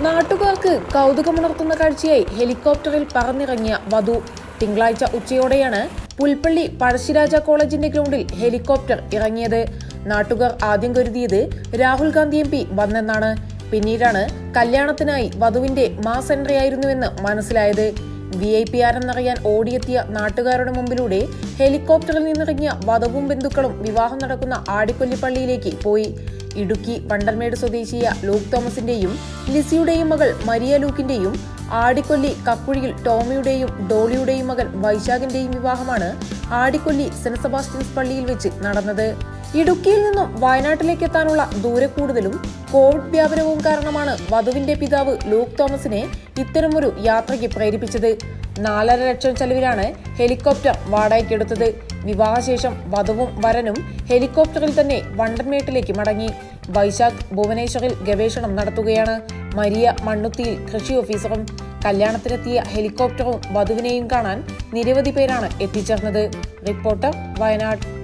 നാട്ടുകാർക്ക് കൗതുകമുണർത്തുന്ന കാഴ്ചയായി ഹെലികോപ്റ്ററിൽ പറന്നിറങ്ങിയ വധു തിങ്കളാഴ്ച ഉച്ചയോടെയാണ് പുൽപ്പള്ളി പഴശ്ശിരാജ കോളേജിന്റെ ഗ്രൗണ്ടിൽ ഹെലികോപ്റ്റർ ഇറങ്ങിയത് നാട്ടുകാർ ആദ്യം കരുതിയത് രാഹുൽ ഗാന്ധി എം പി വന്നെന്നാണ് പിന്നീടാണ് കല്യാണത്തിനായി വധുവിന്റെ മാസ് എൻട്രി ആയിരുന്നുവെന്ന് മനസ്സിലായത് വി ഐ പി ആരെന്നറിയാൻ ഓടിയെത്തിയ നാട്ടുകാരുടെ മുമ്പിലൂടെ ഹെലികോപ്റ്ററിൽ നിന്നിറങ്ങിയ വധുവും ബന്ധുക്കളും വിവാഹം നടക്കുന്ന ആടിക്കൊല്ലിപ്പള്ളിയിലേക്ക് പോയി ഇടുക്കി വണ്ടർമേട് സ്വദേശിയ ലൂക്ക് തോമസിന്റെയും ലിസിയുടെയും മകൾ മരിയ ലൂക്കിന്റെയും ആടിക്കൊല്ലി കക്കുഴിയിൽ ടോമിയുടെയും ഡോളിയുടെയും മകൻ വൈശാഖിന്റെയും വിവാഹമാണ് ആടിക്കൊല്ലി സെന്റ് സെബാസ്റ്റ്യൻസ് പള്ളിയിൽ വെച്ച് നടന്നത് ഇടുക്കിയിൽ നിന്നും വയനാട്ടിലേക്ക് എത്താനുള്ള ദൂരക്കൂടുതലും കോവിഡ് വ്യാപനവും കാരണമാണ് വധുവിന്റെ പിതാവ് ലൂക്ക് തോമസിനെ ഇത്തരമൊരു യാത്രയ്ക്ക് പ്രേരിപ്പിച്ചത് നാലര ലക്ഷം ചെലവിലാണ് ഹെലികോപ്റ്റർ വാടകയ്ക്കെടുത്തത് വിവാഹശേഷം വധുവും വരനും ഹെലികോപ്റ്ററിൽ തന്നെ വണ്ടൻമേട്ടിലേക്ക് മടങ്ങി വൈശാഖ് ഭുവനേശ്വറിൽ ഗവേഷണം നടത്തുകയാണ് മരിയ മണ്ണുത്തിയിൽ കൃഷി ഓഫീസറും കല്യാണത്തിനെത്തിയ ഹെലികോപ്റ്ററും വധുവിനെയും കാണാൻ നിരവധി പേരാണ് എത്തിച്ചേർന്നത് റിപ്പോർട്ടർ വയനാട്